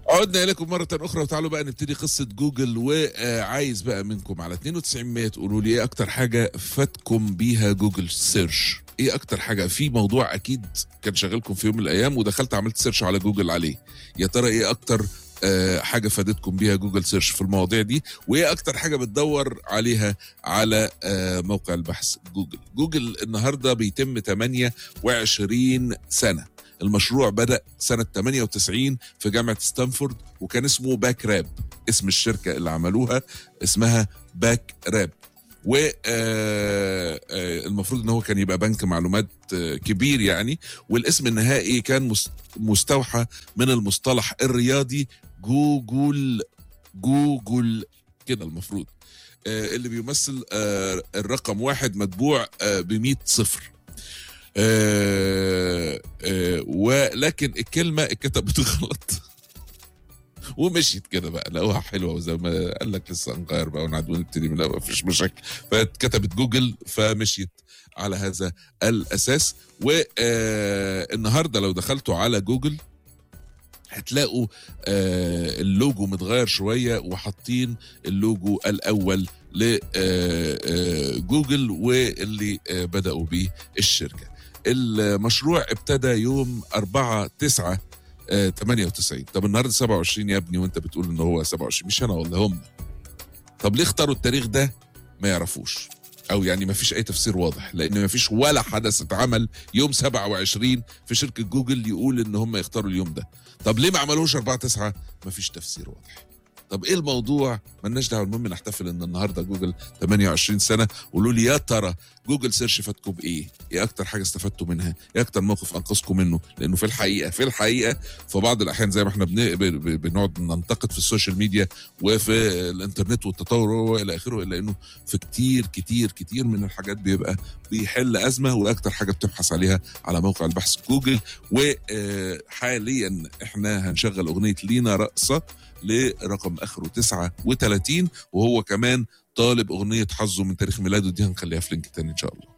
عدنا اليكم مره اخرى وتعالوا بقى نبتدي قصه جوجل وعايز بقى منكم على 92 100 تقولوا لي ايه اكتر حاجه فاتكم بيها جوجل سيرش ايه اكتر حاجه في موضوع اكيد كان شاغلكم في يوم من الايام ودخلت عملت سيرش على جوجل عليه يا ترى ايه اكتر آه، حاجه فادتكم بيها جوجل سيرش في المواضيع دي وايه اكتر حاجه بتدور عليها على آه، موقع البحث جوجل جوجل النهارده بيتم 28 سنه المشروع بدأ سنة 98 في جامعة ستانفورد وكان اسمه باك راب اسم الشركة اللي عملوها اسمها باك راب والمفروض ان هو كان يبقى بنك معلومات آه، كبير يعني والاسم النهائي كان مس- مستوحى من المصطلح الرياضي جوجل جوجل كده المفروض آه، اللي بيمثل آه، الرقم واحد متبوع ب 100 صفر آه، آه، ولكن الكلمه اتكتبت غلط ومشيت كده بقى لقوها حلوه وزي ما قال لك لسه نغير بقى ونعد ونبتدي من الاول مفيش مشاكل فاتكتبت جوجل فمشيت على هذا الاساس والنهارده لو دخلتوا على جوجل هتلاقوا آه، اللوجو متغير شويه وحاطين اللوجو الاول لجوجل واللي آه، بداوا بيه الشركه المشروع ابتدى يوم 4 9 آه، 98 طب النهارده 27 يا ابني وانت بتقول ان هو 27 مش انا والله هم طب ليه اختاروا التاريخ ده ما يعرفوش او يعني ما فيش اي تفسير واضح لان ما فيش ولا حدث اتعمل يوم 27 في شركه جوجل يقول ان هم يختاروا اليوم ده طب ليه ما عملوش 4 9 ما فيش تفسير واضح طب ايه الموضوع ملناش دعوه المهم نحتفل ان النهارده جوجل 28 سنه قولوا لي يا ترى جوجل سيرش فاتكم بايه ايه اكتر حاجه استفدتوا منها ايه اكتر موقف انقذكم منه لانه في الحقيقه في الحقيقه في بعض الاحيان زي ما احنا بن... ب- ب- بنقعد ننتقد في السوشيال ميديا وفي الانترنت والتطور والى اخره الا انه في كتير كتير كتير من الحاجات بيبقى بيحل ازمه واكتر حاجه بتبحث عليها على موقع البحث جوجل وحاليا احنا هنشغل اغنيه لينا رقصه لرقم اخره 39 وهو كمان طالب اغنيه حظه من تاريخ ميلاده دي هنخليها في لينك تاني ان شاء الله